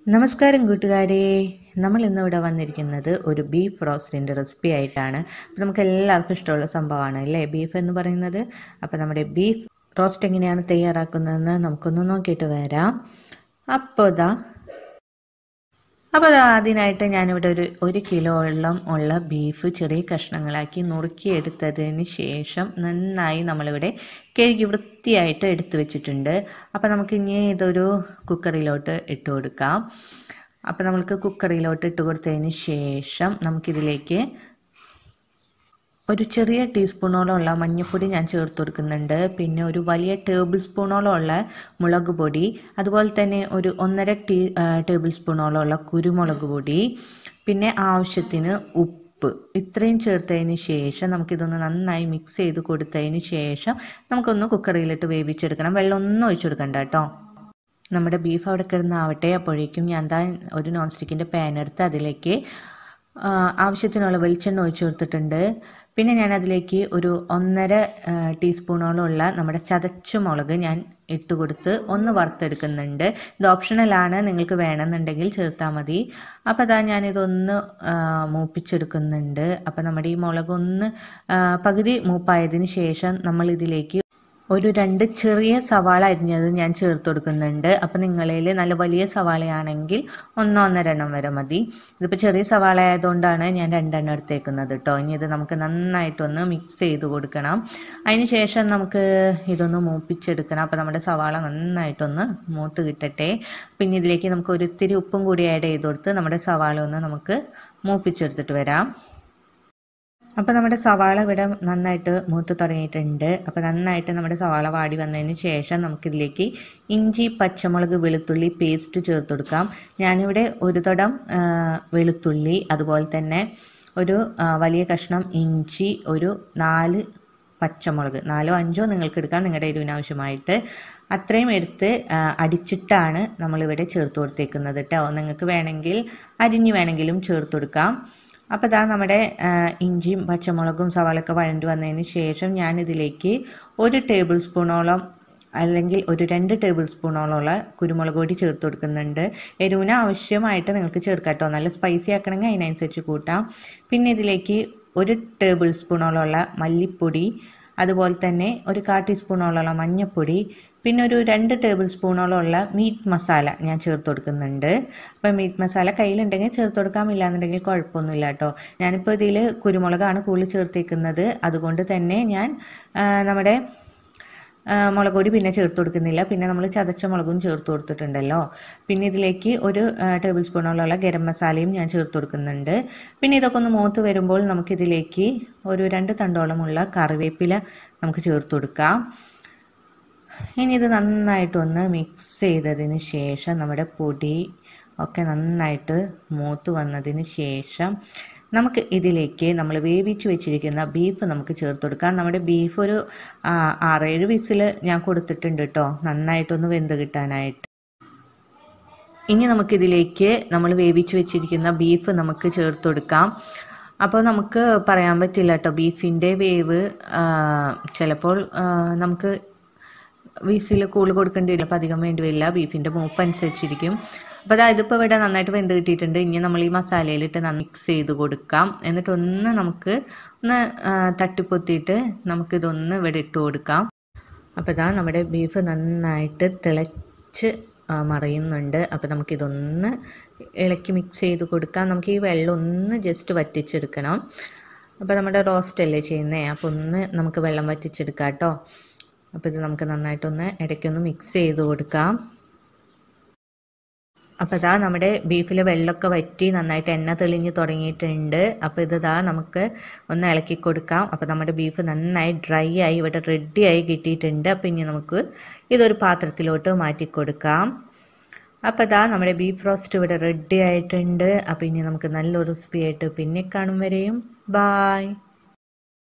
നമസ്കാരം കൂട്ടുകാരെ നമ്മൾ ഇന്നിവിടെ വന്നിരിക്കുന്നത് ഒരു ബീഫ് റോസ്റ്റിൻ്റെ റെസിപ്പി ആയിട്ടാണ് അപ്പോൾ നമുക്ക് എല്ലാവർക്കും ഇഷ്ടമുള്ള സംഭവമാണ് അല്ലേ ബീഫ് എന്ന് പറയുന്നത് അപ്പോൾ നമ്മുടെ ബീഫ് റോസ്റ്റ് എങ്ങനെയാണ് തയ്യാറാക്കുന്നതെന്ന് നമുക്കൊന്ന് നോക്കിയിട്ട് വരാം അപ്പോൾ ഇതാ അപ്പോൾ അത് അതിനായിട്ട് ഞാനിവിടെ ഒരു ഒരു കിലോളം ഉള്ള ബീഫ് ചെറിയ കഷ്ണങ്ങളാക്കി നുറുക്കിയെടുത്തതിന് ശേഷം നന്നായി നമ്മളിവിടെ കഴുകി വൃത്തിയായിട്ട് എടുത്തു വെച്ചിട്ടുണ്ട് അപ്പോൾ നമുക്ക് ഇനി ഇതൊരു കുക്കറിലോട്ട് ഇട്ട് കൊടുക്കാം അപ്പോൾ നമുക്ക് കുക്കറിലോട്ട് ഇട്ട് കൊടുത്തതിന് ശേഷം നമുക്കിതിലേക്ക് ഒരു ചെറിയ ടീസ്പൂണോളം ഉള്ള മഞ്ഞൾപ്പൊടി ഞാൻ ചേർത്ത് കൊടുക്കുന്നുണ്ട് പിന്നെ ഒരു വലിയ ടേബിൾ സ്പൂണോളം ഉള്ള മുളക് പൊടി അതുപോലെ തന്നെ ഒരു ഒന്നര ടീ ടേബിൾ സ്പൂണോളം ഉള്ള കുരുമുളക് പൊടി പിന്നെ ആവശ്യത്തിന് ഉപ്പ് ഇത്രയും ചേർത്തതിന് ശേഷം നമുക്കിതൊന്ന് നന്നായി മിക്സ് ചെയ്ത് കൊടുത്തതിന് ശേഷം നമുക്കൊന്ന് കുക്കറിയിലിട്ട് വേവിച്ചെടുക്കണം വെള്ളം ഒന്നും ഒഴിച്ചു കൊടുക്കണ്ട കേട്ടോ നമ്മുടെ ബീഫ് അവിടെ കിടന്നാവട്ടെ അപ്പോഴേക്കും ഞാൻ എന്താ ഒരു നോൺ സ്റ്റിക്കിൻ്റെ പാൻ എടുത്ത് അതിലേക്ക് ആവശ്യത്തിനുള്ള വെളിച്ചെണ്ണ ഒഴിച്ചു കൊടുത്തിട്ടുണ്ട് പിന്നെ ഞാൻ അതിലേക്ക് ഒരു ഒന്നര ടീസ്പൂണോളമുള്ള നമ്മുടെ ചതച്ച മുളക് ഞാൻ ഇട്ട് കൊടുത്ത് ഒന്ന് വറുത്തെടുക്കുന്നുണ്ട് ഇത് ഓപ്ഷണലാണ് നിങ്ങൾക്ക് വേണമെന്നുണ്ടെങ്കിൽ ചേർത്താൽ മതി അപ്പോൾ അതാ ഞാനിതൊന്ന് മൂപ്പിച്ചെടുക്കുന്നുണ്ട് അപ്പോൾ നമ്മുടെ ഈ മുളകൊന്ന് പകുതി മൂപ്പായതിന് ശേഷം നമ്മൾ ഇതിലേക്ക് ഒരു രണ്ട് ചെറിയ സവാള അരിഞ്ഞത് ഞാൻ ചേർത്ത് കൊടുക്കുന്നുണ്ട് അപ്പോൾ നിങ്ങളിൽ നല്ല വലിയ സവാളയാണെങ്കിൽ ഒന്നോ ഒന്നരെണ്ണം വരെ മതി ഇതിപ്പോൾ ചെറിയ സവാള ആയതുകൊണ്ടാണ് ഞാൻ രണ്ടെണ്ണം എടുത്തേക്കുന്നത് കേട്ടോ ഇനി ഇത് നമുക്ക് നന്നായിട്ടൊന്ന് മിക്സ് ചെയ്ത് കൊടുക്കണം അതിന് ശേഷം നമുക്ക് ഇതൊന്ന് മൂപ്പിച്ചെടുക്കണം അപ്പോൾ നമ്മുടെ സവാള നന്നായിട്ടൊന്ന് മൂത്ത് കിട്ടട്ടെ പിന്നെ ഇതിലേക്ക് നമുക്ക് ഒരിത്തിരി ഉപ്പും കൂടി ആഡ് ചെയ്ത് കൊടുത്ത് നമ്മുടെ സവാള ഒന്ന് നമുക്ക് മൂപ്പിച്ചെടുത്തിട്ട് വരാം അപ്പോൾ നമ്മുടെ സവാള ഇവിടെ നന്നായിട്ട് മൂത്ത് തുടങ്ങിയിട്ടുണ്ട് അപ്പോൾ നന്നായിട്ട് നമ്മുടെ സവാള വാടി വന്നതിന് ശേഷം നമുക്കിതിലേക്ക് ഇഞ്ചി പച്ചമുളക് വെളുത്തുള്ളി പേസ്റ്റ് ചേർത്ത് കൊടുക്കാം ഞാനിവിടെ ഒരു തടം വെളുത്തുള്ളി അതുപോലെ തന്നെ ഒരു വലിയ കഷ്ണം ഇഞ്ചി ഒരു നാല് പച്ചമുളക് നാലോ അഞ്ചോ നിങ്ങൾക്ക് എടുക്കാം നിങ്ങളുടെ എരിവിനാവശ്യമായിട്ട് അത്രയും എടുത്ത് അടിച്ചിട്ടാണ് നമ്മളിവിടെ ചേർത്ത് കൊടുത്തേക്കുന്നത് കേട്ടോ നിങ്ങൾക്ക് വേണമെങ്കിൽ അരിഞ്ഞ് വേണമെങ്കിലും ചേർത്ത് കൊടുക്കാം അപ്പോൾ ഇതാ നമ്മുടെ ഇഞ്ചിയും പച്ചമുളകും സവാളൊക്കെ വഴണ്ടി വന്നതിന് ശേഷം ഞാനിതിലേക്ക് ഒരു ടേബിൾ സ്പൂണോളം അല്ലെങ്കിൽ ഒരു രണ്ട് ടേബിൾ സ്പൂണോളമുള്ള കുരുമുളക് പൊടി ചേർത്ത് കൊടുക്കുന്നുണ്ട് എരിവിന് ആവശ്യമായിട്ട് നിങ്ങൾക്ക് ചേർക്കാം കേട്ടോ നല്ല സ്പൈസി ആക്കണമെങ്കിൽ അതിനനുസരിച്ച് കൂട്ടാം പിന്നെ ഇതിലേക്ക് ഒരു ടേബിൾ സ്പൂണോളമുള്ള മല്ലിപ്പൊടി അതുപോലെ തന്നെ ഒരു കാ ടീസ്പൂണോളമുള്ള മഞ്ഞൾപ്പൊടി പിന്നെ ഒരു രണ്ട് ടേബിൾ സ്പൂണോളമുള്ള മീറ്റ് മസാല ഞാൻ ചേർത്ത് കൊടുക്കുന്നുണ്ട് അപ്പോൾ മീറ്റ് മസാല കയ്യിലുണ്ടെങ്കിൽ ചേർത്ത് കൊടുക്കാം ഇല്ലാന്നുണ്ടെങ്കിൽ കുഴപ്പമൊന്നുമില്ല കേട്ടോ ഞാനിപ്പോൾ ഇതിൽ കുരുമുളകാണ് കൂടുതൽ ചേർത്തേക്കുന്നത് അതുകൊണ്ട് തന്നെ ഞാൻ നമ്മുടെ മുളക് പൊടി പിന്നെ ചേർത്ത് കൊടുക്കുന്നില്ല പിന്നെ നമ്മൾ ചതച്ച മുളകും ചേർത്ത് കൊടുത്തിട്ടുണ്ടല്ലോ പിന്നെ ഇതിലേക്ക് ഒരു ടേബിൾ സ്പൂണോളമുള്ള ഗരം മസാലയും ഞാൻ ചേർത്ത് കൊടുക്കുന്നുണ്ട് പിന്നെ ഇതൊക്കെ ഒന്ന് മൂത്ത് വരുമ്പോൾ നമുക്കിതിലേക്ക് ഒരു രണ്ട് തണ്ടോളമുള്ള കറിവേപ്പില നമുക്ക് ചേർത്ത് കൊടുക്കാം ഇനി ഇത് നന്നായിട്ടൊന്ന് മിക്സ് ചെയ്തതിന് ശേഷം നമ്മുടെ പൊടി ഒക്കെ നന്നായിട്ട് മൂത്ത് വന്നതിന് ശേഷം നമുക്ക് ഇതിലേക്ക് നമ്മൾ വേവിച്ച് വെച്ചിരിക്കുന്ന ബീഫ് നമുക്ക് ചേർത്ത് കൊടുക്കാം നമ്മുടെ ബീഫ് ഒരു ആറേഴ് വിസിൽ ഞാൻ കൊടുത്തിട്ടുണ്ട് കേട്ടോ നന്നായിട്ടൊന്ന് വെന്ത് കിട്ടാനായിട്ട് ഇനി നമുക്കിതിലേക്ക് നമ്മൾ വേവിച്ച് വെച്ചിരിക്കുന്ന ബീഫ് നമുക്ക് ചേർത്ത് കൊടുക്കാം അപ്പോൾ നമുക്ക് പറയാൻ പറ്റില്ല കേട്ടോ ബീഫിൻ്റെ വേവ് ചിലപ്പോൾ നമുക്ക് വിസിൽ കൂടുതൽ കൊടുക്കേണ്ടി വരും അപ്പോൾ അധികം വേണ്ടി വരില്ല ബീഫിൻ്റെ മൂപ്പ് അനുസരിച്ചിരിക്കും അപ്പോൾ അതായത് ഇപ്പോൾ ഇവിടെ നന്നായിട്ട് വെന്ത് കിട്ടിയിട്ടുണ്ട് ഇനി നമ്മൾ ഈ മസാലയിലിട്ട് മിക്സ് ചെയ്ത് കൊടുക്കാം എന്നിട്ടൊന്ന് നമുക്ക് ഒന്ന് തട്ടിപ്പൊത്തിയിട്ട് നമുക്കിതൊന്ന് ഇവിടെ ഇട്ട് കൊടുക്കാം അപ്പോൾ ഇതാ നമ്മുടെ ബീഫ് നന്നായിട്ട് തിളച്ച് മറയുന്നുണ്ട് അപ്പോൾ നമുക്കിതൊന്ന് ഇളക്കി മിക്സ് ചെയ്ത് കൊടുക്കാം നമുക്ക് ഈ വെള്ളം ഒന്ന് ജസ്റ്റ് വറ്റിച്ചെടുക്കണം അപ്പോൾ നമ്മുടെ റോസ്റ്റ് അല്ലേ ചെയ്യുന്നത് അപ്പോൾ ഒന്ന് നമുക്ക് വെള്ളം വറ്റിച്ചെടുക്കാം കേട്ടോ അപ്പോൾ ഇത് നമുക്ക് നന്നായിട്ടൊന്ന് ഇടയ്ക്കൊന്ന് മിക്സ് ചെയ്ത് കൊടുക്കാം അപ്പോൾ ഇതാ നമ്മുടെ ബീഫിൽ വെള്ളമൊക്കെ വറ്റി നന്നായിട്ട് എണ്ണ തെളിഞ്ഞ് തുടങ്ങിയിട്ടുണ്ട് അപ്പോൾ ഇത് ഇതാ നമുക്ക് ഒന്ന് ഇളക്കി കൊടുക്കാം അപ്പോൾ നമ്മുടെ ബീഫ് നന്നായി ഡ്രൈ ആയി ഇവിടെ റെഡിയായി കിട്ടിയിട്ടുണ്ട് അപ്പോൾ ഇനി നമുക്ക് ഇതൊരു പാത്രത്തിലോട്ട് മാറ്റി കൊടുക്കാം അപ്പോൾ ഇതാ നമ്മുടെ ബീഫ് റോസ്റ്റ് ഇവിടെ റെഡി ആയിട്ടുണ്ട് അപ്പോൾ ഇനി നമുക്ക് നല്ലൊരു റെസിപ്പി ആയിട്ട് പിന്നെ കാണും വരെയും ബായ്